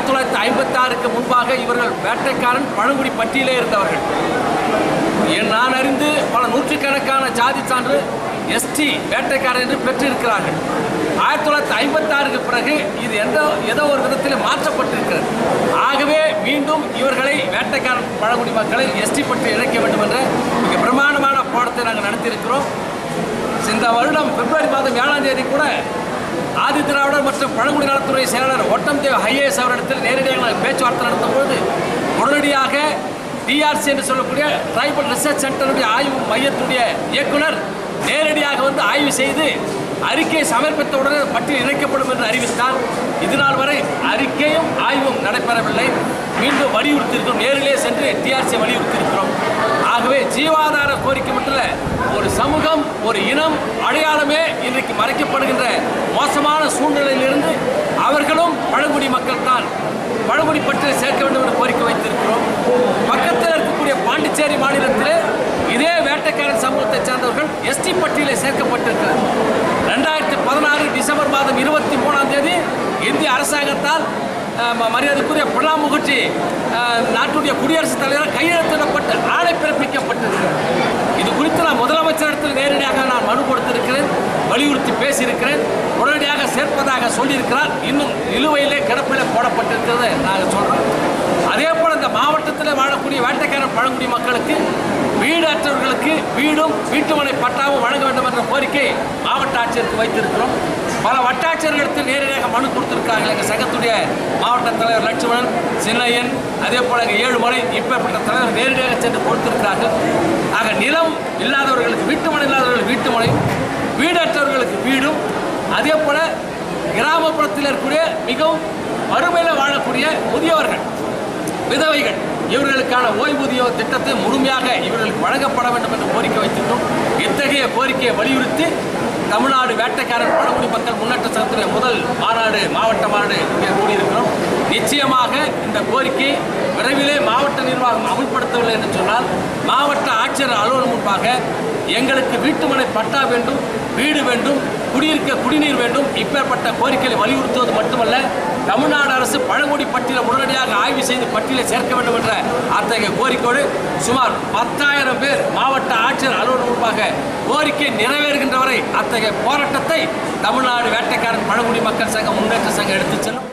ஆயிரத்தி தொள்ளாயிரத்தி ஐம்பத்தி ஆறுக்கு முன்பாக இவர்கள் வேட்டைக்காரன் பழங்குடி பட்டியலே இருந்தவர்கள் என் நான் அறிந்து பல நூற்றுக்கணக்கான ஜாதி சான்று எஸ்டி வேட்டைக்காரன் என்று பெற்றிருக்கிறார்கள் ஆயிரத்தி தொள்ளாயிரத்தி ஐம்பத்தி ஆறுக்கு பிறகு இது எந்த ஏதோ ஒரு விதத்தில் மாற்றப்பட்டிருக்கிறது ஆகவே மீண்டும் இவர்களை வேட்டைக்காரன் பழங்குடி மக்களை எஸ்டி பற்றி இணைக்க வேண்டும் என்ற மிக பிரமாண்டமான போராட்டத்தை நாங்கள் நடத்தியிருக்கிறோம் இந்த வருடம் பிப்ரவரி மாதம் ஏழாம் தேதி கூட ஆதி திராவிடர் மற்றும் பழங்குடி நலத்துறை செயலாளர் ஒட்டம் தேவ் ஐஏஎஸ் அவரிடத்தில் நேரடியாக நாங்கள் பேச்சுவார்த்தை நடத்தும் பொழுது உடனடியாக டிஆர்சி என்று சொல்லக்கூடிய ட்ரைபல் ரிசர்ச் சென்டருடைய ஆய்வு மையத்துடைய இயக்குனர் நேரடியாக வந்து ஆய்வு செய்து அறிக்கை சமர்ப்பித்த உடனே பட்டியல் இணைக்கப்படும் என்று அறிவித்தார் இதுநாள் வரை அறிக்கையும் ஆய்வும் நடைபெறவில்லை மீண்டும் வலியுறுத்தியிருக்கிறோம் நேரிலே சென்று டிஆர்சி வலியுறுத்தியிருக்கிறோம் ஆகவே ஜீவாதார கோரிக்கை மட்டும் இல்ல, ஒரு சமூகம் ஒரு இனம் அடையாளமே இன்றைக்கு மறைக்கப்படுகின்ற மோசமான சூழ்நிலையிலிருந்து அவர்களும் பழங்குடி மக்கள் தான் பழங்குடி பட்டியலை சேர்க்க வேண்டும் என்று கோரிக்கை வைத்திருக்கிறோம் பக்கத்தில் இருக்கக்கூடிய பாண்டிச்சேரி மாநிலத்திலே இதே வேட்டைக்காரன் சமூகத்தை சேர்ந்தவர்கள் எஸ்டி பட்டியலை சேர்க்கப்பட்டிருக்கிறது ரெண்டாயிரத்தி பதினாறு டிசம்பர் மாதம் இருபத்தி மூணாம் தேதி இந்திய அரசாங்கத்தால் அஹ், ம- மரியாதைக்குரிய பிரணாப் முகர்ஜி அஹ், நாட்டுடைய குடியரசுத் தலைவர் கையெழுத்திடப்பட்டு ஆணை பிறப்பிக்கப்பட்டிருக்கிறது இது குறித்து நான் முதலமைச்சரிடத்தில் நேரடியாக நான் மனு கொடுத்திருக்கிறேன் வலியுறுத்தி பேசியிருக்கிறேன் உடனடியாக சேர்ப்பதாக சொல்லியிருக்கிறார் இன்னும் நிலுவையிலே கிடப்பிலே போடப்பட்டிருக்கிறது நாங்கள் சொல்கிறோம் அதே போல் இந்த மாவட்டத்தில் வாழக்கூடிய வேட்டைக்காரன் பழங்குடி மக்களுக்கு வீடு அற்றவர்களுக்கு வீடும் வீட்டுமனை பட்டாவும் வழங்க வேண்டும் என்ற கோரிக்கை மாவட்ட ஆட்சியருக்கு வைத்திருக்கிறோம் பல வட்டாட்சியர்களிடத்தில் நேரடியாக மனு கொடுத்திருக்காங்க எங்கள் சங்கத்துடைய மாவட்ட தலைவர் லட்சுமணன் சின்னையன் அதே போல எங்கள் ஏழுமலை இப்பேற்பட்ட தலைவர் நேரடியாக சென்று கொடுத்திருக்கிறார்கள் ஆக நிலம் இல்லாதவர்களுக்கு வீட்டுமனை இல்லாதவர்களுக்கு வீட்டுமனையும் வீடற்றவர்களுக்கு வீடும் அதே போல கிராமப்புறத்தில் இருக்கக்கூடிய மிகவும் வறுமையில் வாழக்கூடிய முதியவர்கள் விதவைகள் இவர்களுக்கான ஓய்வூதிய திட்டத்தை முழுமையாக இவர்களுக்கு வழங்கப்பட வேண்டும் என்று கோரிக்கை வைத்திருந்தோம் இத்தகைய கோரிக்கையை வலியுறுத்தி தமிழ்நாடு வேட்டைக்காரர் பழங்குடி மக்கள் முன்னேற்ற சங்கத்துடைய முதல் மாநாடு மாவட்ட மாநாடு இங்கே கூடியிருக்கிறோம் நிச்சயமாக இந்த கோரிக்கை விரைவிலே மாவட்ட நிர்வாகம் அமுல்படுத்தவில்லை என்று சொன்னால் மாவட்ட ஆட்சியர் அலுவலகம் முன்பாக எங்களுக்கு வீட்டுமனை பட்டா வேண்டும் வீடு வேண்டும் குடியிருக்க குடிநீர் வேண்டும் இப்பேற்பட்ட கோரிக்கைகளை வலியுறுத்துவது மட்டுமல்ல தமிழ்நாடு அரசு பழங்குடி பட்டியலை உடனடியாக ஆய்வு செய்து பட்டியலை சேர்க்க வேண்டும் என்ற அத்தகைய கோரிக்கையோடு சுமார் பத்தாயிரம் பேர் மாவட்ட ஆட்சியர் அலுவலகம் முன்பாக கோரிக்கை நிறைவேறுகின்ற வரை அத்தகைய போராட்டத்தை தமிழ்நாடு வேட்டைக்காரன் பழங்குடி மக்கள் சங்கம் முன்னேற்ற சங்கம் எடுத்துச் செல்லும்